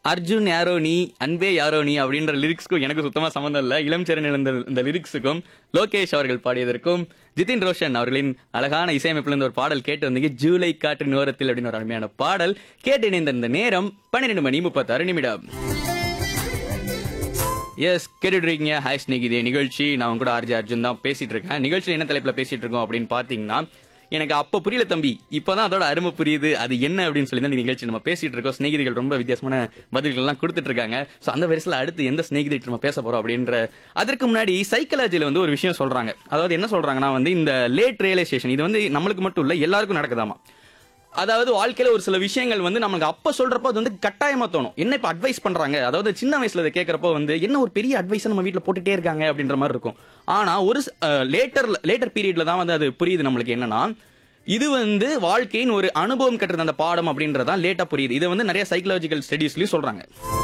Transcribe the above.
அர்ஜுன் யாரோ நீ அன்பே யாரோ நீ அப்படின்ற லிரிக்ஸ்க்கும் எனக்கு சுத்தமா சம்மந்தம் இல்லை இளம் சேரன் இந்த இந்த லிரிக்ஸுக்கும் லோகேஷ் அவர்கள் பாடியதற்கும் ஜிதின் ரோஷன் அவர்களின் அழகான இசையமைப்புல இருந்து ஒரு பாடல் கேட்டு வந்தீங்க ஜூலை காற்றின் ஓரத்தில் அப்படின்னு ஒரு அருமையான பாடல் கேட்டு இணைந்த இந்த நேரம் பன்னிரெண்டு மணி முப்பத்தாறு நிமிடம் எஸ் கேட்டுட்டு இருக்கீங்க ஹாஷ் நிகிதே நிகழ்ச்சி நான் உங்க கூட ஆர்ஜி அர்ஜுன் தான் பேசிட்டு இருக்கேன் நிகழ்ச்சி என்ன தலைப்புல பேசிட்டு இருக்கோம் அப்படின்னு பாத்தீங்கன்னா எனக்கு அப்ப புரியல தம்பி இப்பதான் அதோட அருமை புரியுது அது என்ன அப்படின்னு சொல்லி தான் இந்த நிகழ்ச்சி நம்ம பேசிட்டு இருக்கோம் சிநேகிதிகள் ரொம்ப வித்தியாசமான பதில்கள் எல்லாம் கொடுத்துட்டு இருக்காங்க சோ அந்த வரிசையில் அடுத்து எந்த சிநேகிதிட்டு நம்ம பேச போறோம் அப்படின்ற அதற்கு முன்னாடி சைக்காலஜில வந்து ஒரு விஷயம் சொல்றாங்க அதாவது என்ன சொல்றாங்கன்னா வந்து இந்த லேட் ரியலைசேஷன் இது வந்து நம்மளுக்கு மட்டும் இல்ல எல்லாருக்கும் நடக்குதாமா அதாவது வாழ்க்கையில ஒரு சில விஷயங்கள் வந்து நமக்கு அப்ப சொல்றப்போ அது வந்து கட்டாயமா தோணும் என்ன இப்ப அட்வைஸ் பண்றாங்க அதாவது சின்ன வயசுல இதை கேட்கறப்போ வந்து என்ன ஒரு பெரிய அட்வைஸ் நம்ம வீட்ல போட்டுட்டே இருக்காங்க அப்படின்ற மாதிரி இருக்கும் ஆனா ஒரு லேட்டர் லேட்டர் பீரியட்ல தான் வந்து அது புரியுது நம்மளுக்கு என்னன்னா இது வந்து வாழ்க்கையின் ஒரு அனுபவம் கட்டுறது அந்த பாடம் அப்படின்றதான் லேட்டா புரியுது இதை வந்து நிறைய சைக்கலாஜிக்கல் ஸ்டடீஸ்லயும் சொல்றாங்க